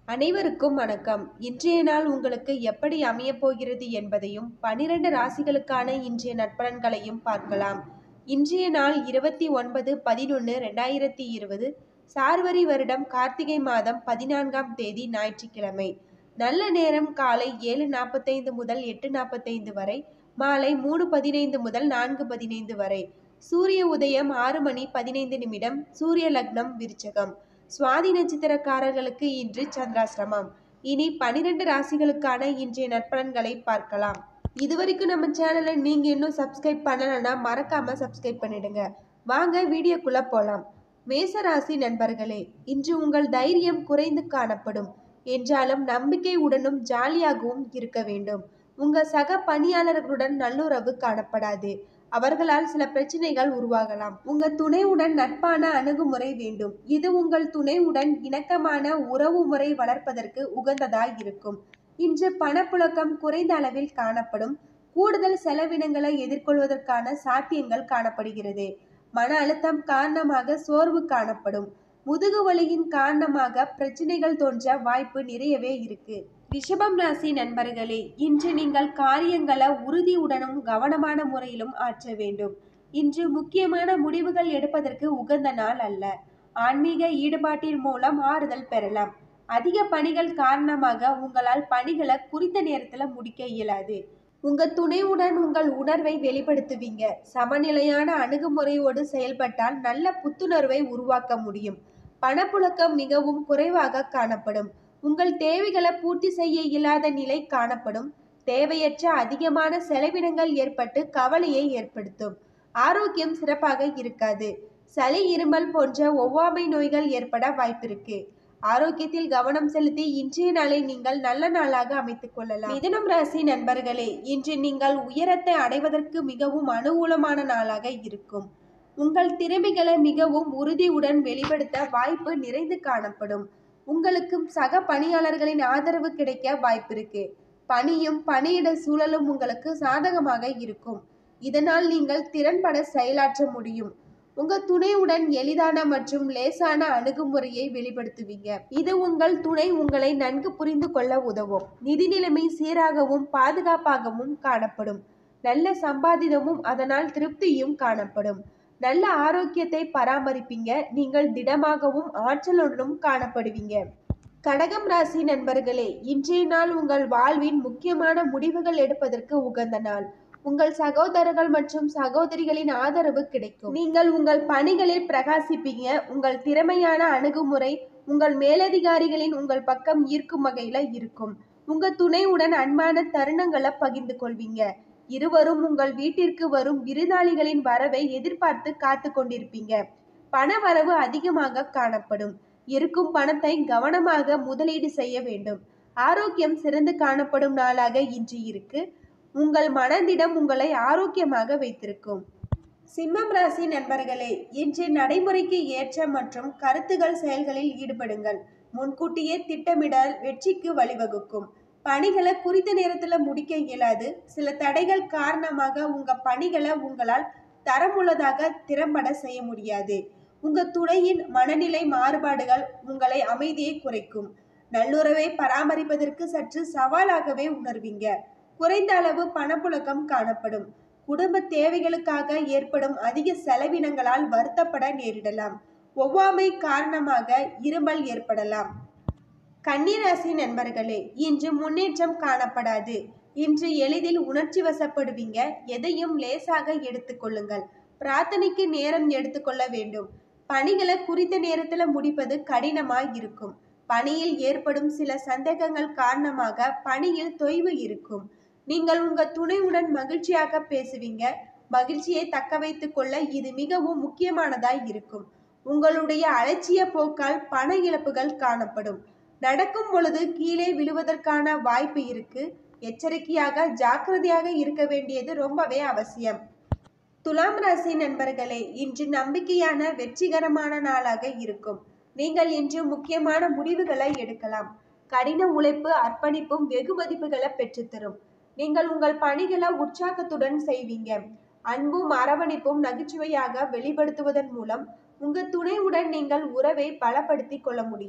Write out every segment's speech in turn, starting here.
அனைவருக்கும் வணக்கம் இன்றைய நாள் உங்களுக்கு எப்படி அமையப் போகிறது என்பதையும் பனிரெண்டு ராசிகளுக்கான இன்றைய நட்பலன்களையும் பார்க்கலாம் இன்றைய நாள் இருபத்தி ஒன்பது பதினொன்று ரெண்டாயிரத்தி இருபது சார்வரி வருடம் கார்த்திகை மாதம் பதினான்காம் தேதி ஞாயிற்றுக்கிழமை நல்ல நேரம் காலை ஏழு நாற்பத்தைந்து முதல் எட்டு நாற்பத்தைந்து வரை மாலை மூணு பதினைந்து முதல் நான்கு பதினைந்து வரை சூரிய உதயம் ஆறு மணி பதினைந்து நிமிடம் சூரிய லக்னம் விருச்சகம் சுவாதி நட்சத்திரக்காரர்களுக்கு இன்று சந்திராசிரமம் இனி பனிரெண்டு ராசிகளுக்கான இன்றைய நற்பலன்களை பார்க்கலாம் இதுவரைக்கும் நம்ம சேனலை நீங்க இன்னும் சப்ஸ்கிரைப் பண்ணலைன்னா மறக்காம சப்ஸ்கிரைப் பண்ணிடுங்க வாங்க வீடியோக்குள்ள போலாம் மேச ராசி நண்பர்களே இன்று உங்கள் தைரியம் குறைந்து காணப்படும் என்றாலும் நம்பிக்கையுடனும் ஜாலியாகவும் இருக்க வேண்டும் உங்க சக பணியாளர்களுடன் நல்லுறவு காணப்படாது அவர்களால் சில பிரச்சனைகள் உருவாகலாம் உங்க துணையுடன் நட்பான அணுகுமுறை வேண்டும் இது உங்கள் துணையுடன் இணக்கமான உறவு முறை வளர்ப்பதற்கு உகந்ததாய் இருக்கும் இன்று பணப்புழக்கம் குறைந்த அளவில் காணப்படும் கூடுதல் செலவினங்களை எதிர்கொள்வதற்கான சாத்தியங்கள் காணப்படுகிறது மன அழுத்தம் காரணமாக சோர்வு காணப்படும் முதுகு வலியின் காரணமாக பிரச்சனைகள் தோன்ற வாய்ப்பு நிறையவே இருக்கு ரிஷபம் ராசி நண்பர்களே இன்று நீங்கள் காரியங்களை உறுதியுடனும் கவனமான முறையிலும் ஆற்ற வேண்டும் இன்று முக்கியமான முடிவுகள் எடுப்பதற்கு உகந்த நாள் அல்ல ஆன்மீக ஈடுபாட்டின் மூலம் ஆறுதல் பெறலாம் அதிக பணிகள் காரணமாக உங்களால் பணிகளை குறித்த நேரத்துல முடிக்க இயலாது உங்க துணையுடன் உங்கள் உணர்வை வெளிப்படுத்துவீங்க சமநிலையான அணுகுமுறையோடு செயல்பட்டால் நல்ல புத்துணர்வை உருவாக்க முடியும் பணப்புழக்கம் மிகவும் குறைவாக காணப்படும் உங்கள் தேவைகளை பூர்த்தி செய்ய இயலாத நிலை காணப்படும் தேவையற்ற அதிகமான செலவினங்கள் ஏற்பட்டு கவலையை ஏற்படுத்தும் ஆரோக்கியம் சிறப்பாக இருக்காது சளி இருமல் போன்ற ஒவ்வாமை நோய்கள் ஏற்பட வாய்ப்பிருக்கு ஆரோக்கியத்தில் கவனம் செலுத்தி இன்றைய நாளை நீங்கள் நல்ல நாளாக அமைத்துக் கொள்ளலாம் மிதுனம் ராசி நண்பர்களே இன்று நீங்கள் உயரத்தை அடைவதற்கு மிகவும் அனுகூலமான நாளாக இருக்கும் உங்கள் திறமைகளை மிகவும் உறுதியுடன் வெளிப்படுத்த வாய்ப்பு நிறைந்து காணப்படும் உங்களுக்கும் சக பணியாளர்களின் ஆதரவு கிடைக்க வாய்ப்பிருக்கு பணியும் பணியிட சூழலும் உங்களுக்கு சாதகமாக இருக்கும் இதனால் நீங்கள் திறன்பட செயலாற்ற முடியும் உங்க துணையுடன் எளிதான மற்றும் லேசான அணுகுமுறையை வெளிப்படுத்துவீங்க இது உங்கள் துணை உங்களை நன்கு புரிந்து கொள்ள உதவும் நிதி நிலைமை சீராகவும் பாதுகாப்பாகவும் காணப்படும் நல்ல சம்பாதிதமும் அதனால் திருப்தியும் காணப்படும் நல்ல ஆரோக்கியத்தை பராமரிப்பீங்க நீங்கள் திடமாகவும் ஆற்றலுடனும் காணப்படுவீங்க கடகம் ராசி நண்பர்களே இன்றைய நாள் உங்கள் வாழ்வின் முக்கியமான முடிவுகள் எடுப்பதற்கு உகந்த நாள் உங்கள் சகோதரர்கள் மற்றும் சகோதரிகளின் ஆதரவு கிடைக்கும் நீங்கள் உங்கள் பணிகளில் பிரகாசிப்பீங்க உங்கள் திறமையான அணுகுமுறை உங்கள் மேலதிகாரிகளின் உங்கள் பக்கம் ஈர்க்கும் வகையில இருக்கும் உங்க துணையுடன் அன்பான தருணங்களை பகிர்ந்து கொள்வீங்க இருவரும் உங்கள் வீட்டிற்கு வரும் விருந்தாளிகளின் வரவை எதிர்பார்த்து காத்து கொண்டிருப்பீங்க பண வரவு அதிகமாக காணப்படும் இருக்கும் பணத்தை கவனமாக முதலீடு செய்ய வேண்டும் ஆரோக்கியம் சிறந்து காணப்படும் நாளாக இன்று இருக்கு உங்கள் மனதிடம் உங்களை ஆரோக்கியமாக வைத்திருக்கும் சிம்மம் ராசி நண்பர்களே இன்று நடைமுறைக்கு ஏற்ற மற்றும் கருத்துகள் செயல்களில் ஈடுபடுங்கள் முன்கூட்டியே திட்டமிடல் வெற்றிக்கு வழிவகுக்கும் பணிகளை குறித்த நேரத்துல முடிக்க இயலாது சில தடைகள் காரணமாக உங்க பணிகளை உங்களால் தரமுள்ளதாக திறம்பட செய்ய முடியாது உங்க துணையின் மனநிலை மாறுபாடுகள் உங்களை அமைதியை குறைக்கும் நல்லுறவை பராமரிப்பதற்கு சற்று சவாலாகவே உணர்வீங்க குறைந்த அளவு பணப்புழக்கம் காணப்படும் குடும்ப தேவைகளுக்காக ஏற்படும் அதிக செலவினங்களால் வருத்தப்பட நேரிடலாம் ஒவ்வாமை காரணமாக இருமல் ஏற்படலாம் கன்னிராசி நண்பர்களே இன்று முன்னேற்றம் காணப்படாது இன்று எளிதில் உணர்ச்சி வசப்படுவீங்க எதையும் லேசாக எடுத்துக்கொள்ளுங்கள் பிரார்த்தனைக்கு நேரம் எடுத்துக்கொள்ள வேண்டும் பணிகளை குறித்த நேரத்துல முடிப்பது கடினமாய் இருக்கும் பணியில் ஏற்படும் சில சந்தேகங்கள் காரணமாக பணியில் தொய்வு இருக்கும் நீங்கள் உங்க துணையுடன் மகிழ்ச்சியாக பேசுவீங்க மகிழ்ச்சியை தக்க வைத்துக் கொள்ள இது மிகவும் முக்கியமானதாய் இருக்கும் உங்களுடைய அலட்சிய போக்கால் பண இழப்புகள் காணப்படும் நடக்கும் பொழுது கீழே விழுவதற்கான வாய்ப்பு இருக்கு எச்சரிக்கையாக ஜாக்கிரதையாக இருக்க வேண்டியது ரொம்பவே அவசியம் துலாம் ராசி நண்பர்களே இன்று நம்பிக்கையான வெற்றிகரமான நாளாக இருக்கும் நீங்கள் இன்று முக்கியமான முடிவுகளை எடுக்கலாம் கடின உழைப்பு அர்ப்பணிப்பும் வெகு மதிப்புகளை பெற்றுத்தரும் நீங்கள் உங்கள் பணிகளை உற்சாகத்துடன் செய்வீங்க அன்பும் அரவணைப்பும் நகைச்சுவையாக வெளிப்படுத்துவதன் மூலம் உங்க துணையுடன் நீங்கள் உறவை பலப்படுத்திக் கொள்ள முடியும்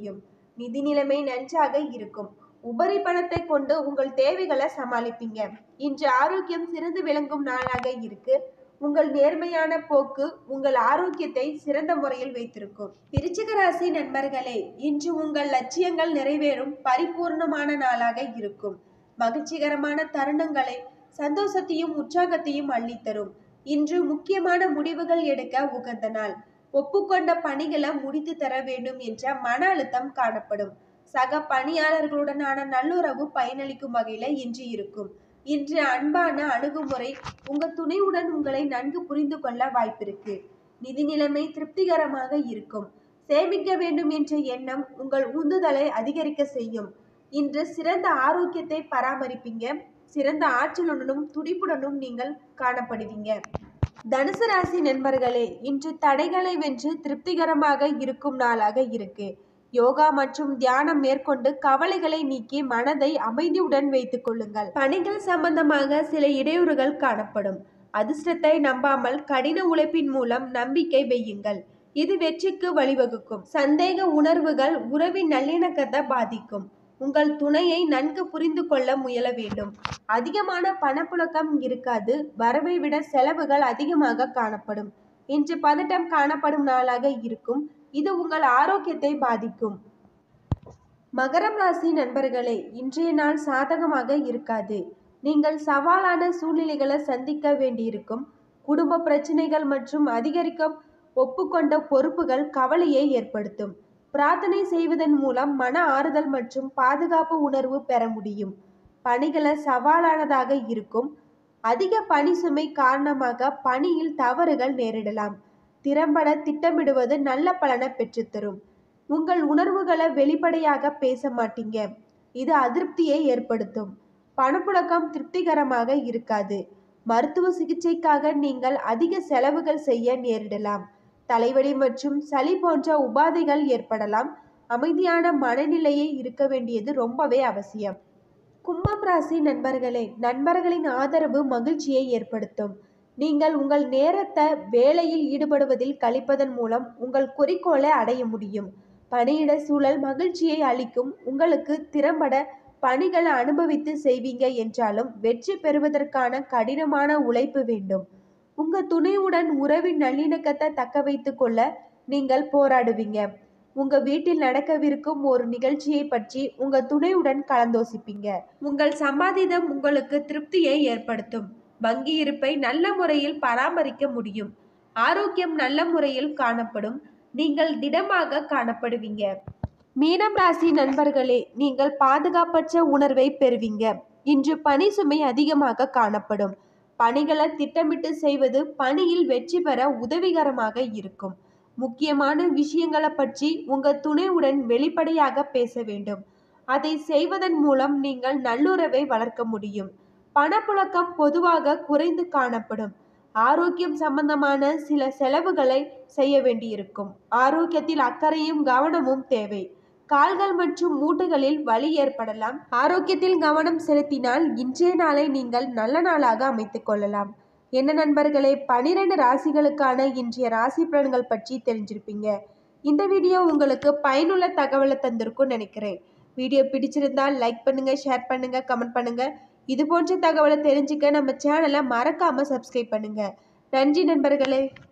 நிதி நிலைமை நன்றாக இருக்கும் உபரி பணத்தை கொண்டு உங்கள் தேவைகளை சமாளிப்பீங்க இன்று ஆரோக்கியம் சிறந்து விளங்கும் நாளாக இருக்கு உங்கள் நேர்மையான போக்கு உங்கள் ஆரோக்கியத்தை சிறந்த முறையில் வைத்திருக்கும் விருச்சிக ராசி நண்பர்களே இன்று உங்கள் லட்சியங்கள் நிறைவேறும் பரிபூர்ணமான நாளாக இருக்கும் மகிழ்ச்சிகரமான தருணங்களை சந்தோஷத்தையும் உற்சாகத்தையும் அள்ளித்தரும் இன்று முக்கியமான முடிவுகள் எடுக்க உகந்த நாள் ஒப்புக்கொண்ட பணிகளை முடித்து தர வேண்டும் என்ற மன அழுத்தம் காணப்படும் சக பணியாளர்களுடனான நல்லுறவு பயனளிக்கும் வகையில இன்று இருக்கும் இன்று அன்பான அணுகுமுறை உங்க துணையுடன் உங்களை நன்கு புரிந்து கொள்ள வாய்ப்பிருக்கு நிதி நிலைமை திருப்திகரமாக இருக்கும் சேமிக்க வேண்டும் என்ற எண்ணம் உங்கள் உந்துதலை அதிகரிக்க செய்யும் இன்று சிறந்த ஆரோக்கியத்தை பராமரிப்பீங்க சிறந்த ஆற்றலுடனும் துடிப்புடனும் நீங்கள் காணப்படுவீங்க தனுசு ராசி நண்பர்களே இன்று தடைகளை வென்று திருப்திகரமாக இருக்கும் நாளாக இருக்கு யோகா மற்றும் தியானம் மேற்கொண்டு கவலைகளை நீக்கி மனதை அமைதியுடன் வைத்துக் கொள்ளுங்கள் பணிகள் சம்பந்தமாக சில இடையூறுகள் காணப்படும் அதிர்ஷ்டத்தை நம்பாமல் கடின உழைப்பின் மூலம் நம்பிக்கை வையுங்கள் இது வெற்றிக்கு வழிவகுக்கும் சந்தேக உணர்வுகள் உறவின் நல்லிணக்கத்தை பாதிக்கும் உங்கள் துணையை நன்கு புரிந்து கொள்ள முயல வேண்டும் அதிகமான பணப்புழக்கம் இருக்காது வரவை விட செலவுகள் அதிகமாக காணப்படும் இன்று பதட்டம் காணப்படும் நாளாக இருக்கும் இது உங்கள் ஆரோக்கியத்தை பாதிக்கும் மகரம் ராசி நண்பர்களே இன்றைய நாள் சாதகமாக இருக்காது நீங்கள் சவாலான சூழ்நிலைகளை சந்திக்க வேண்டியிருக்கும் குடும்ப பிரச்சனைகள் மற்றும் அதிகரிக்கும் ஒப்புக்கொண்ட பொறுப்புகள் கவலையை ஏற்படுத்தும் பிரார்த்தனை செய்வதன் மூலம் மன ஆறுதல் மற்றும் பாதுகாப்பு உணர்வு பெற முடியும் பணிகளை சவாலானதாக இருக்கும் அதிக பணி சுமை காரணமாக பணியில் தவறுகள் நேரிடலாம் திறம்பட திட்டமிடுவது நல்ல பலனை பெற்றுத்தரும் உங்கள் உணர்வுகளை வெளிப்படையாக பேச மாட்டீங்க இது அதிருப்தியை ஏற்படுத்தும் பணப்புழக்கம் திருப்திகரமாக இருக்காது மருத்துவ சிகிச்சைக்காக நீங்கள் அதிக செலவுகள் செய்ய நேரிடலாம் தலைவலி மற்றும் சளி போன்ற உபாதைகள் ஏற்படலாம் அமைதியான மனநிலையை இருக்க வேண்டியது ரொம்பவே அவசியம் கும்பம் ராசி நண்பர்களே நண்பர்களின் ஆதரவு மகிழ்ச்சியை ஏற்படுத்தும் நீங்கள் உங்கள் நேரத்தை வேலையில் ஈடுபடுவதில் கழிப்பதன் மூலம் உங்கள் குறிக்கோளை அடைய முடியும் பணியிட சூழல் மகிழ்ச்சியை அளிக்கும் உங்களுக்கு திறம்பட பணிகளை அனுபவித்து செய்வீங்க என்றாலும் வெற்றி பெறுவதற்கான கடினமான உழைப்பு வேண்டும் உங்க துணையுடன் உறவின் நல்லிணக்கத்தை தக்க வைத்து கொள்ள நீங்கள் போராடுவீங்க உங்க வீட்டில் நடக்கவிருக்கும் ஒரு நிகழ்ச்சியை பற்றி உங்க துணையுடன் கலந்தோசிப்பீங்க உங்கள் சம்பாதிதம் உங்களுக்கு திருப்தியை ஏற்படுத்தும் வங்கி இருப்பை நல்ல முறையில் பராமரிக்க முடியும் ஆரோக்கியம் நல்ல முறையில் காணப்படும் நீங்கள் திடமாக காணப்படுவீங்க மீனம் ராசி நண்பர்களே நீங்கள் பாதுகாப்பற்ற உணர்வை பெறுவீங்க இன்று பணி சுமை அதிகமாக காணப்படும் பணிகளை திட்டமிட்டு செய்வது பணியில் வெற்றி பெற உதவிகரமாக இருக்கும் முக்கியமான விஷயங்களை பற்றி உங்க துணையுடன் வெளிப்படையாக பேச வேண்டும் அதை செய்வதன் மூலம் நீங்கள் நல்லுறவை வளர்க்க முடியும் பணப்புழக்கம் பொதுவாக குறைந்து காணப்படும் ஆரோக்கியம் சம்பந்தமான சில செலவுகளை செய்ய வேண்டியிருக்கும் ஆரோக்கியத்தில் அக்கறையும் கவனமும் தேவை கால்கள் மற்றும் மூட்டுகளில் வலி ஏற்படலாம் ஆரோக்கியத்தில் கவனம் செலுத்தினால் இன்றைய நாளை நீங்கள் நல்ல நாளாக அமைத்துக் கொள்ளலாம் என்ன நண்பர்களே பனிரெண்டு ராசிகளுக்கான இன்றைய ராசி பலன்கள் பற்றி தெரிஞ்சிருப்பீங்க இந்த வீடியோ உங்களுக்கு பயனுள்ள தகவலை தந்திருக்கும்னு நினைக்கிறேன் வீடியோ பிடிச்சிருந்தால் லைக் பண்ணுங்க ஷேர் பண்ணுங்க கமெண்ட் பண்ணுங்க இது போன்ற தகவலை தெரிஞ்சுக்க நம்ம சேனலை மறக்காம சப்ஸ்கிரைப் பண்ணுங்க நன்றி நண்பர்களே